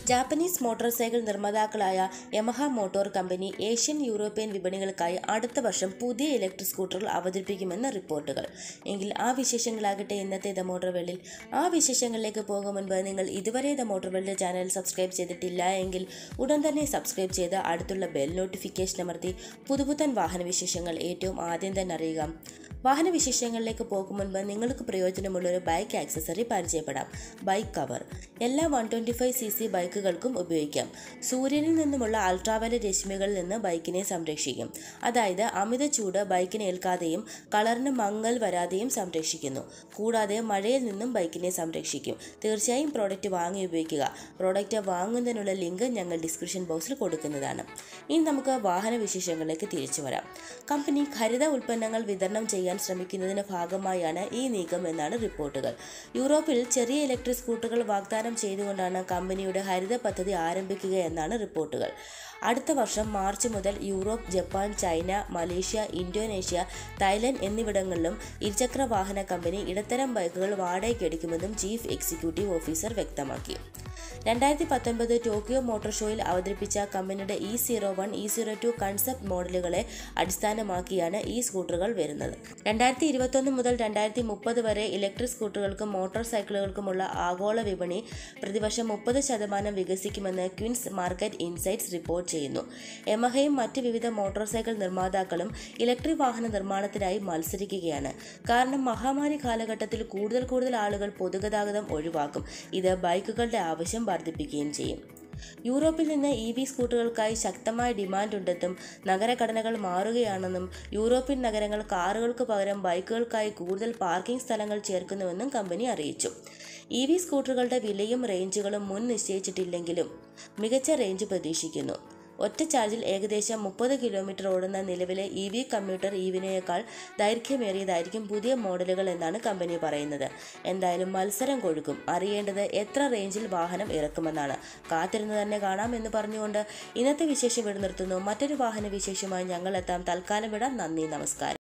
Japanese motorcycle നിർമ്മാതാക്കളായ Yamaha motor company Asian European വിപണികൾക്കായി അടുത്ത വർഷം പുതിയ ഇലക്ട്രിക് സ്കൂട്ടറുകൾ അവതരിപ്പിക്കുമെന്ന് റിപ്പോർട്ടുകൾ എങ്കിൽ ആ വിശേഷങ്ങളാകട്ടെ ഇന്നത്തെ ദ മോട്ടോർ വേൾഡിൽ ആ വിശേഷങ്ങളിലേക്ക് പോകും മുൻപ് നിങ്ങൾ ഇതുവരെ the Motor World channel subscribe ചെയ്തിട്ടില്ല എങ്കിൽ ഉടൻ തന്നെ സബ്സ്ക്രൈബ് ചെയ്ത് അടുത്തുള്ള ബെൽ നോട്ടിഫിക്കേഷൻ അമർത്തി പുതുപുത്തൻ വാഹന വിശേഷങ്ങൾ ഏറ്റവും ആദ്യം തന്നെ അറിയുക വാഹന വിശേഷങ്ങളിലേക്ക് പോകും മുൻപ് നിങ്ങൾക്ക് പ്രയോജനമുള്ള ഒരു ബൈക്ക് ആക്സസറി പരിചയപ്പെടാം ബൈക്ക് കവർ എല്ലാ one twenty five C C ബൈക്കുകൾക്കും ഉപയോഗിക്കാം സൂര്യനിൽ നിന്നുമുള്ള അൾട്രാവയലറ്റ് രശ്മികളിൽ നിന്ന് ബൈക്കിനെ സംരക്ഷിക്കും അതായത് അമിത ചൂട് ബൈക്കിനെ ഏൽക്കാതെയും കളറിന് മങ്ങൽ വരാതെയും സംരക്ഷിക്കുന്നു കൂടാതെ മഴയിൽ നിന്നും ബൈക്കിനെ സംരക്ഷിക്കും തീർച്ചയായും പ്രോഡക്റ്റ് വാങ്ങി ഉപയോഗിക്കുക പ്രോഡക്റ്റ് വാങ്ങുന്നതിനുള്ള ലിങ്ക് ഞങ്ങൾ ഡിസ്ക്രിപ്ഷൻ ബോക്സിൽ കൊടുക്കുന്നതാണ് ഇനി നമുക്ക് വാഹന വിശേഷങ്ങളിലേക്ക് തിരിച്ചു വരാം കമ്പനി ഹരിത ഉൽപ്പന്നങ്ങൾ വിതരണം ചെയ്യാൻ ശ്രമിക്കുന്നതിന്റെ ഭാഗമായാണ് ഈ നീക്കം എന്നാണ് റിപ്പോർട്ടുകൾ യൂറോപ്പിൽ ചെറിയ ഇലക്ട്രിക് സ്കൂട്ടറുകൾ വാഗ്ദാനം ചെയ്തുകൊണ്ടാണ് കമ്പനിയുടെ ഹരിത പദ്ധതി ആരംഭിക്കുക എന്നാണ് റിപ്പോർട്ടുകൾ അടുത്ത വർഷം മാർച്ച് മുതൽ Europe Japan China Malaysia Indonesia Thailand എന്നിവിടങ്ങളിലും ഇരുചക്ര വാഹന കമ്പനി ഇടത്തരം ബൈക്കുകൾ വാടകയ്ക്കെടുക്കുമെന്നും ചീഫ് എക്സിക്യൂട്ടീവ് ഓഫീസർ വ്യക്തമാക്കി രണ്ടായിരത്തി പത്തൊൻപത് ടോക്കിയോ മോട്ടോർ ഷോയിൽ അവതരിപ്പിച്ച കമ്പനിയുടെ E zero one E zero two concept മോഡലുകളെ അടിസ്ഥാനമാക്കിയാണ് ഈ സ്കൂട്ടറുകൾ വരുന്നത് രണ്ടായിരത്തി ഇരുപത്തൊന്ന് മുതൽ രണ്ടായിരത്തി മുപ്പത് വരെ ഇലക്ട്രിക് സ്കൂട്ടറുകൾക്കും മോട്ടോർ സൈക്കിളുകൾക്കുമുള്ള ആഗോള വിപണി പ്രതിവർഷം മുപ്പത് ശതമാനം വികസിക്കുമെന്ന് ക്വിൻസ് മാർക്കറ്റ് ഇൻസൈറ്റ്സ് റിപ്പോർട്ട് ചെയ്യുന്നു യമഹയും മറ്റ് വിവിധ മോട്ടോർ സൈക്കിൾ നിർമ്മാതാക്കളും ഇലക്ട്രിക് വാഹന നിർമ്മാണത്തിനായി മത്സരിക്കുകയാണ് കാരണം മഹാമാരി കാലഘട്ടത്തിൽ കൂടുതൽ കൂടുതൽ ആളുകൾ പൊതുഗതാഗതം ഒഴിവാക്കും ഇത് ബൈക്കുകളുടെ ആവശ്യം വർദ്ധിപ്പിക്കുകയും ചെയ്യും യൂറോപ്പിൽ നിന്ന് ഇ വി സ്കൂട്ടറുകൾക്കായി ശക്തമായ ഡിമാൻഡ് ഉണ്ടെന്നും നഗരഘടനകൾ മാറുകയാണെന്നും യൂറോപ്യൻ നഗരങ്ങൾ കാറുകൾക്ക് പകരം ബൈക്കുകൾക്കായി കൂടുതൽ പാർക്കിംഗ് സ്ഥലങ്ങൾ ചേർക്കുന്നുവെന്നും കമ്പനി അറിയിച്ചു ഇ വി സ്കൂട്ടറുകളുടെ വിലയും റേഞ്ചുകളും മുൻ നിശ്ചയിച്ചിട്ടില്ലെങ്കിലും മികച്ച റേഞ്ച് പ്രതീക്ഷിക്കുന്നു ഒറ്റ ചാർജിൽ ഏകദേശം മുപ്പത് കിലോമീറ്റർ ഓടുന്ന നിലവിലെ ഇ വി കമ്പ്യൂട്ടർ ഇവിനേക്കാൾ ദൈർഘ്യമേറിയതായിരിക്കും പുതിയ മോഡലുകൾ എന്നാണ് കമ്പനി പറയുന്നത് എന്തായാലും മത്സരം കൊഴുക്കും അറിയേണ്ടത് എത്ര റേഞ്ചിൽ വാഹനം ഇറക്കുമെന്നാണ് കാത്തിരുന്ന് തന്നെ കാണാം എന്ന് പറഞ്ഞുകൊണ്ട് ഇന്നത്തെ വിശേഷം ഇവിടെ നിർത്തുന്നു മറ്റൊരു വാഹന വിശേഷമായി ഞങ്ങൾ എത്താം തൽക്കാലം വിടാം നന്ദി നമസ്കാരം